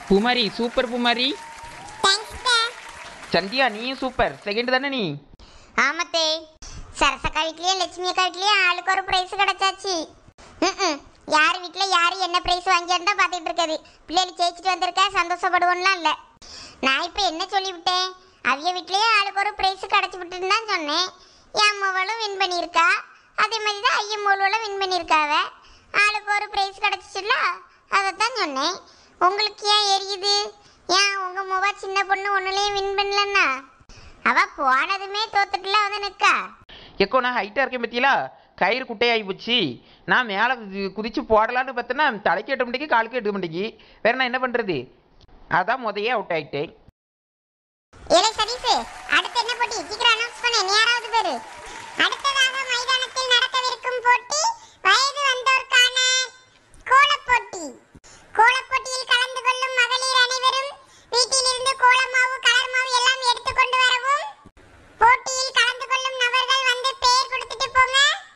பூமாரி super பூமாரி தேங்க்ஸ்டா சந்தியா நீயும் super second தானே நீ ஆமத்தே சரசக்கா வீட்லயும் லட்சுமி அக்கா வீட்லயும் ஆளுக்கு ஒரு பிரைஸ் கிடைச்சாச்சு ம்ம். யார் வீட்ல யாரு என்ன பிரைஸ் வாங்கியிருந்தா பார்த்துட்டு இருக்குது பிள்ளைகள் ஜெயிச்சுட்டு வந்திருக்கா சந்தோஷப்படுவோம்லாம் இல்லை நான் இப்போ என்ன சொல்லிவிட்டேன் அவிய வீட்லயே ஆளுக்கு ஒரு பிரைஸ் கிடச்சி விட்டுன்னு தான் சொன்னேன் என் அம்மாவளும் வின் பண்ணியிருக்கா அதே மாதிரி தான் ஐயன் மோளுவளும் வின் பண்ணியிருக்காவ ஆளுக்கு ஒரு பிரைஸ் கிடச்சிச்சுல அதைத்தான் சொன்னேன் உங்களுக்கு ஏன் எரியுது ஏன் உங்க மூவா சின்ன பொண்ணு ஒன்றுலேயும் வின் பண்ணலன்னா அவ போனதுமே தோத்துட்டுல வந்து நிக்கா எக்கோ நான் ஹைட்டாக இருக்கேன் பத்தியலா கயிறு குட்டையாகி போச்சு நான் மேலே குதிச்சு போடலான்னு பார்த்தேன்னா தலைக்கு எட்ட மணிக்கு காலுக்கு எட்டு மணிக்கு வேற நான் என்ன பண்ணுறது அதான் முதையே அவுட் ஆகிட்டேன் ஏலே சதீஷ் அடுத்து என்ன போட்டி சீக்கிரம் அனௌன்ஸ் பண்ணு நீ யாராவது பேரு அடுத்ததாக மைதானத்தில் நடக்கவிருக்கும் போட்டி வயது வந்தோருக்கான கோலப் போட்டி கோலப் போட்டியில் கலந்து கொள்ளும் மகளிர் அனைவரும் வீட்டிலிருந்து கோலமாவு கலர் மாவு எல்லாம் எடுத்து கொண்டு வரவும் போட்டியில் கலந்து கொள்ளும் நபர்கள் வந்து பெயர் கொடுத்துட்டு போங்க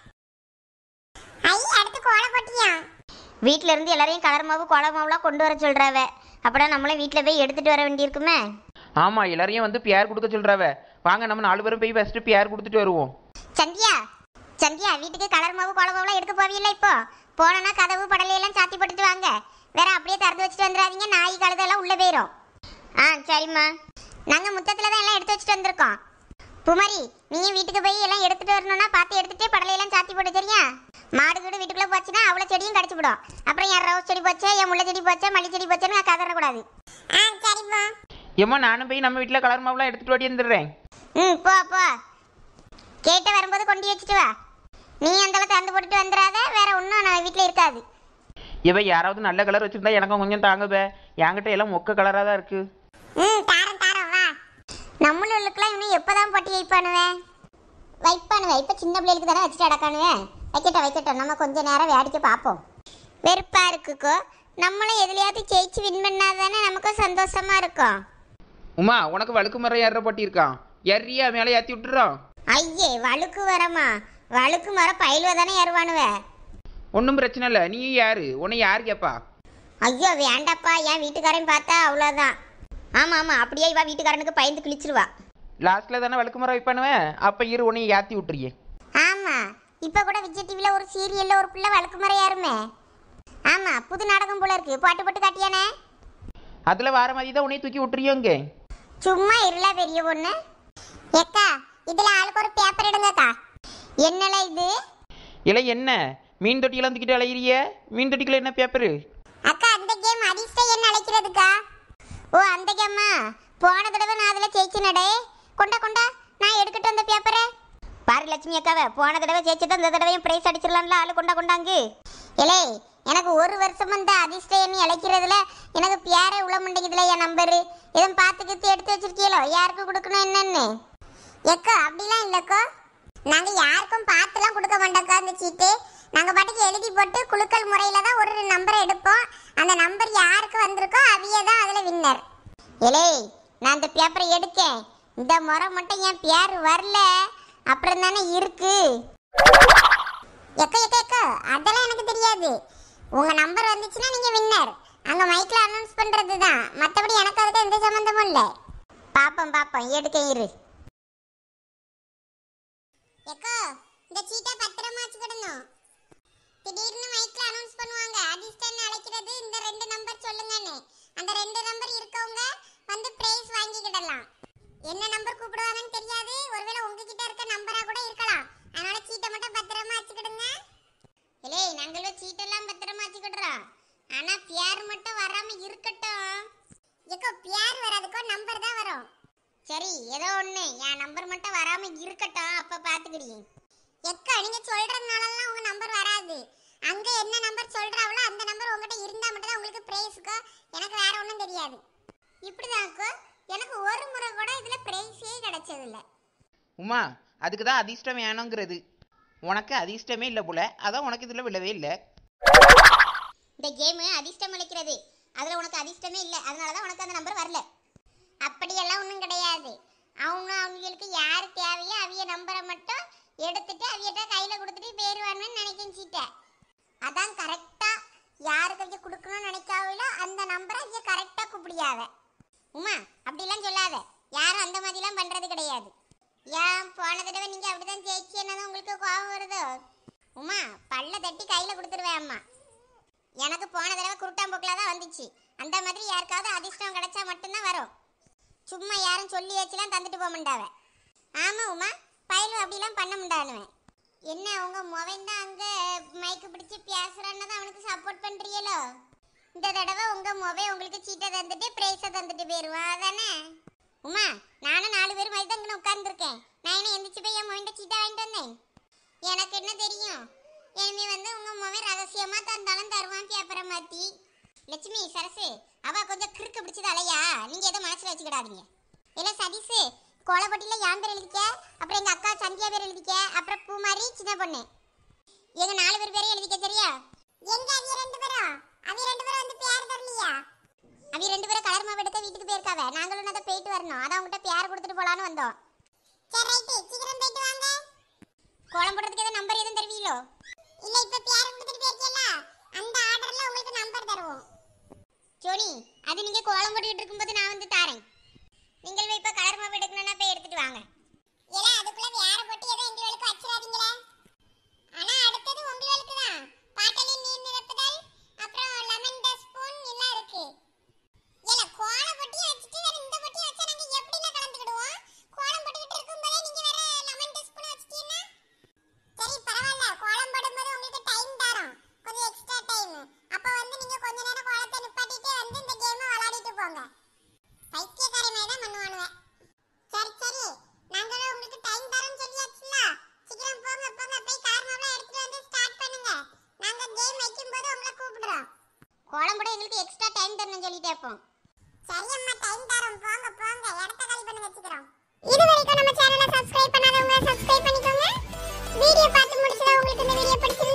ஐ அடுத்து கோலப் போட்டியா வீட்ல இருந்து எல்லாரையும் கலர் மாவு கோல மாவுலாம் கொண்டு வர சொல்றாவ அப்படா நம்மளும் வீட்ல போய் எடுத்துட்டு வர வேண்டியிருக்குமே ஆமாம் எல்லாரையும் வந்து பியார் கொடுக்க சொல்கிறாவ வாங்க நம்ம நாலு பேரும் போய் ஃபஸ்ட்டு பியார் கொடுத்துட்டு வருவோம் சந்தியா சந்தியா வீட்டுக்கு கலர் மாவு கோல மாவுலாம் எடுக்க போவீல்ல இப்போ போனனா கதவு படலையெல்லாம் சாத்தி போட்டுட்டு வாங்க வேற அப்படியே திறந்து வச்சுட்டு வந்துடாதீங்க நாய் கழுதெல்லாம் உள்ள போயிடும் ஆ சரிம்மா நாங்க முத்தத்துல தான் எல்லாம் எடுத்து வச்சுட்டு வந்திருக்கோம் புமரி நீயும் வீட்டுக்கு போய் எல்லாம் எடுத்துட்டு வரணும்னா பார்த்து எடுத்துட்டு படலையெல்லாம் சாத்தி போட்டு சரியா மாடு கீடு வீட்டுக்குள்ள போச்சுன்னா அவ்வளோ செடியும் கடிச்சு விடும் அப்புறம் என் ரோஸ் செடி போச்சே என் முல்லை செடி போச்சே மல்லி செடி போச்சேன்னு கதறக்கூடாது ஆ சரிப்பா ஏம்மா நானும் போய் நம்ம வீட்டில் கலர் மாவுலாம் எடுத்துகிட்டு ஓடி வந்துடுறேன் ம் போ போ கேட்ட வரும்போது கொண்டு வச்சுட்டு வா நீ அந்த திறந்து போட்டுட்டு வந்துடாத வேற ஒன்றும் நான் வீட்டில் இருக்காது இவ யாராவது நல்ல கலர் வச்சுருந்தா எனக்கும் கொஞ்சம் தாங்கவே என்கிட்ட எல்லாம் மொக்க கலராக தான் இருக்குது ம் தாரம் தாரம் வா நம்மளுக்கெல்லாம் இன்னும் எப்போதான் போட்டி வைப்பானுவேன் வைப்பானுவேன் இப்போ சின்ன பிள்ளைகளுக்கு தானே வச்சுட்டு அடக்கானுவேன் வைக்கட்டும் வைக்கட்டும் நம்ம கொஞ்ச நேரம் வேடிக்கை பார்ப்போம் வெறுப்பா இருக்குக்கோ நம்மளும் எதுலையாவது ஜெயிச்சு வின் பண்ணாதானே நமக்கும் சந்தோஷமா இருக்கும் உமா உனக்கு வழுக்கு மரம் ஏற போட்டி இருக்கான் எறியா மேலே ஏற்றி விட்டுறோம் ஐயே வழுக்கு வரமா வழுக்கு மரம் பயில்வ தானே ஏறுவானுவே ஒன்றும் பிரச்சனை இல்லை நீ யாரு உன்னை யார் கேப்பா ஐயோ வேண்டாப்பா என் வீட்டுக்காரன் பார்த்தா அவ்வளோதான் ஆமாம் ஆமாம் அப்படியே இவா வீட்டுக்காரனுக்கு பயந்து கிழிச்சிருவா லாஸ்ட்டில் தானே வழுக்கு மரம் வைப்பானுவேன் அப்போ இரு உன்னை ஏற்றி விட்டுறியே ஆமாம் இப்போ கூட விஜய் டிவியில் ஒரு சீரியலில் ஒரு பிள்ளை வழக்கு முறை யாருமே ஆமாம் புது நாடகம் போல இருக்கு பாட்டு போட்டு காட்டியானே அதில் வார மாதிரி தான் உன்னை தூக்கி விட்டுறியோங்க சும்மா இருளா பெரிய பொண்ணு ஏக்கா இதில் ஆளுக்கு ஒரு பேப்பர் எடுங்கக்கா என்னல இது இல்லை என்ன மீன் தொட்டியெல்லாம் தூக்கிட்டு அலையிறிய மீன் தொட்டிக்குள்ள என்ன பேப்பரு அக்கா அந்த கேம் அதிர்ஷ்டம் என்ன அழைக்கிறதுக்கா ஓ அந்த கேமா போன தடவை நான் அதில் ஜெயிச்சு நடே கொண்டா கொண்டா நான் எடுக்கட்டும் அந்த பேப்பரை பாரு லட்சுமி அக்காவை போன தடவை ஜெயிச்சது இந்த தடவையும் பிரைஸ் அடிச்சிடலாம்ல ஆளு கொண்டா கொண்டாங்கு இலே எனக்கு ஒரு வருஷம் இந்த அதிர்ஷ்ட எண்ணி அழைக்கிறதுல எனக்கு பேரே உள்ள மாட்டேங்குதுல என் நம்பரு எதுவும் பார்த்து கித்து எடுத்து வச்சிருக்கீங்களோ யாருக்கு கொடுக்கணும் என்னன்னு எக்கா அப்படிலாம் இல்லக்கோ நாங்க யாருக்கும் பார்த்துலாம் கொடுக்க மாட்டோம்க்கா அந்த சீட்டு நாங்க பாட்டுக்கு எழுதி போட்டு குலுக்கல் முறையில தான் ஒரு நம்பரை எடுப்போம் அந்த நம்பர் யாருக்கு வந்திருக்கோ அவிய தான் அதுல வின்னர் இலே நான் அந்த பேப்பரை எடுக்கேன் இந்த முறை மட்டும் என் பேர் வரல அப்புறம் தானே இருக்கு எக்க எக்க எக்க அதெல்லாம் எனக்கு தெரியாது உங்க நம்பர் வந்துச்சுன்னா நீங்க வின்னர் அங்க மைக்ல அனௌன்ஸ் பண்றது தான் மத்தபடி எனக்கு அதுக்கு எந்த சம்பந்தமும் இல்லை பாப்போம் பாப்போம் எடுக்க இரு எக்கோ இந்த சீட்டை பத்திரமா வச்சுக்கிடணும் திடீர்னு மைக்ல அனௌன்ஸ் பண்ணுவாங்க அதிர்ஷ்டம் அழைக்கிறது இந்த ரெண்டு நம்பர் சொல்லுங்கன்னு அந்த ரெண்டு நம்பர் இருக்கவங்க வந்து பிரைஸ் வாங்கிக்கிடலாம் என்ன நம்பர் கூப்பிடுவாங்கன்னு தெரியாது ஒருவேளை உங்ககிட்ட இருக்க நம்பரா கூட இருக்கலாம் அதனால சீட்டை மட்டும் பத்திரமா வச்சுக்கிடுங்க இல்லை நாங்களும் சீட்டெல்லாம் பத்திரமா வச்சுக்கிடுறோம் ஆனா பியார் மட்டும் வராம இருக்கட்டும் எக்கோ பியார் வராதுக்கோ நம்பர் தான் வரும் சரி ஏதோ ஒண்ணு என் நம்பர் மட்டும் வராம இருக்கட்டும் அப்ப பாத்துக்கிடுங்க எக்கா நீங்க சொல்றதுனாலலாம் உங்க நம்பர் வராது அங்க என்ன நம்பர் சொல்றாவளோ அந்த நம்பர் உங்ககிட்ட இருந்தா மட்டும் தான் உங்களுக்கு பிரைஸ்க்கோ எனக்கு வேற ஒண்ணும் தெரியாது இப்படிதான்க்கோ எனக்கு ஒரு முறை கூட இதுல பிரைஸே கிடைச்சது இல்ல உமா அதுக்கு தான் அதிர்ஷ்டம் வேணுங்கிறது உனக்கு அதிர்ஷ்டமே இல்லை போல அதான் உனக்கு இதில் விழவே இல்லை இந்த கேம் அதிர்ஷ்டம் அளிக்கிறது அதுல உனக்கு அதிர்ஷ்டமே இல்ல அதனால தான் உனக்கு அந்த நம்பர் வரல அப்படியெல்லாம் ஒன்றும் கிடையாது அவங்க அவங்களுக்கு யார் தேவையோ அவிய நம்பரை மட்டும் எடுத்துட்டு அவியிட்ட கையில கொடுத்துட்டு போயிருவானுன்னு நினைக்கும் சீட்டை அதான் கரெக்டா யாருக்கு அவிய கொடுக்கணும்னு நினைக்காவில அந்த நம்பரை அவிய கரெக்டா கூப்பிடி முடியாத உமா அப்படிலாம் சொல்லாத யாரும் அந்த மாதிரிலாம் பண்றது கிடையாது ஏன் போன தடவை நீங்க அப்படிதான் ஜெயிச்சு என்னதான் உங்களுக்கு கோபம் வருதோ உமா பல்ல தட்டி கையில கொடுத்துருவேன் அம்மா எனக்கு போன தடவை குருட்டாம்போக்கில் தான் வந்துச்சு அந்த மாதிரி யாருக்காவது அதிர்ஷ்டம் கிடைச்சா மட்டும்தான் வரும் சும்மா யாரும் சொல்லி வச்சுலாம் தந்துட்டு போக மாட்டாவ ஆமா உமா பயலும் அப்படிலாம் பண்ண முடியானுவேன் என்ன உங்க மொவன் தான் அங்க மைக்கு பிடிச்சு பேசுறான்னு தான் அவனுக்கு சப்போர்ட் பண்றீங்களோ இந்த தடவை உங்க மொபைல் உங்களுக்கு சீட்டை தந்துட்டு பிரைஸை தந்துட்டு போயிருவான் அதானே உமா நானும் நாலு பேர் மாதிரி தான் இங்கே உட்காந்துருக்கேன் நான் என்ன எந்திரிச்சு போய் என் மொபைல் சீட்டை வாங்கிட்டு வந்தேன் எனக்கு என்ன தெரியும் இனிமே வந்து உங்க மொபைல் ரகசியமா தந்தாலும் தருவான் பேப்பரை மாத்தி லட்சுமி சரசு அவ கொஞ்சம் கிறுக்கு பிடிச்சது அலையா நீங்க எதை மனசுல வச்சுக்கிடாதீங்க இல்ல சதீஷ் கோலப்பட்டியில யான் பேர் எழுதிக்க அப்புறம் எங்க அக்கா சந்தியா பேர் எழுதிக்க அப்புறம் பூமாரி சின்ன பொண்ணு எங்க நாலு பேர் பேரையும் எழுதிக்க சரியா எங்க அவிய ரெண்டு பேரும் அவிய ரெண்டு பேரும் வந்து பேர் தரலையா அவிய ரெண்டு பேரும் கலர் மாவு எடுக்க வீட்டுக்கு போயிருக்காவ நாங்களும் அதை போயிட்டு வரணும் அதான் உங்ககிட்ட பேர் கொடுத்துட்டு போலான்னு வந்தோம் சரி ரைட்டு சீக்கிரம் போயிட்டு வாங்க கோலம் போடுறதுக்கு ஏதாவது நம்பர் எதுவும் தருவீங்களோ இல்ல இப்ப பேர் கொடுத்துட்டு போயிருக்கீல்ல அந்த ஆர்டர்ல உங்களுக்கு நம்பர் தருவோம் ஜோனி அது நீங்க கோலம் போட்டுக்கிட்டு இருக்கும்போது நான் வந்து தாரேன் நீங்கள் போய் இப்ப கலர் மாவு எடுக்கணும்னா போய் எடுத்துட்டு வாங்க ஏல அதுக்குள்ள வேற போட்டு ஏதோ எங்களுக்கு வச்சிராதீங்களே ஆனா அடுத்தது உங்களுக்கு தான் பாட்டலின் நீர் நிரப்புதல் அப்புறம் லெமன் ஸ்பூன் எல்லாம் இருக்கு ஏல கோலம் போட்டி வச்சிட்டு வேற இந்த போட்டி வச்சா நாங்க எப்படில கலந்துக்கிடுவோம் கோலம் போட்டுக்கிட்டு இருக்கும்போதே நீங்க வேற லெமன் ஸ்பூன் வச்சிட்டீங்கன்னா சரி பரவாயில்ல கோலம் போடும்போது உங்களுக்கு டைம் தரோம் கொஞ்சம் எக்ஸ்ட்ரா டைம் அப்ப வந்து நீங்க கொஞ்ச நேரம் கோலத்தை நிப்பாட்டிட்டு வந்து இந்த கேமை விளையாடிட்டு போங்க பைத்தியக்காரி மாதிரி தான் பண்ணுவானுவேன் சரி சரி நாங்களும் உங்களுக்கு டைம் தரோம்னு சொல்லியாச்சுல சீக்கிரம் போங்க போங்க போய் கார் மாவெல்லாம் எடுத்துட்டு வந்து ஸ்டார்ட் பண்ணுங்க நாங்க கேம் வைக்கும்போது உங்களை கூப்பிடுறோம் கோலம் போட எங்களுக்கு எக்ஸ்ட்ரா டைம் தரணும்னு சொல்லிட்டே இருப்போம் சரி அம்மா டைம் தரோம் போங்க போங்க இடத்த காலி பண்ணி வச்சுக்கிறோம் இது வரைக்கும் நம்ம சேனலை சப்ஸ்கிரைப் பண்ணாதவங்க சப்ஸ்கிரைப் பண்ணிக்கோங்க வீடியோ பார்த்து முடிச்சதா உங்களுக்கு இந்த வீடியோ பிடிச்சிருந்தா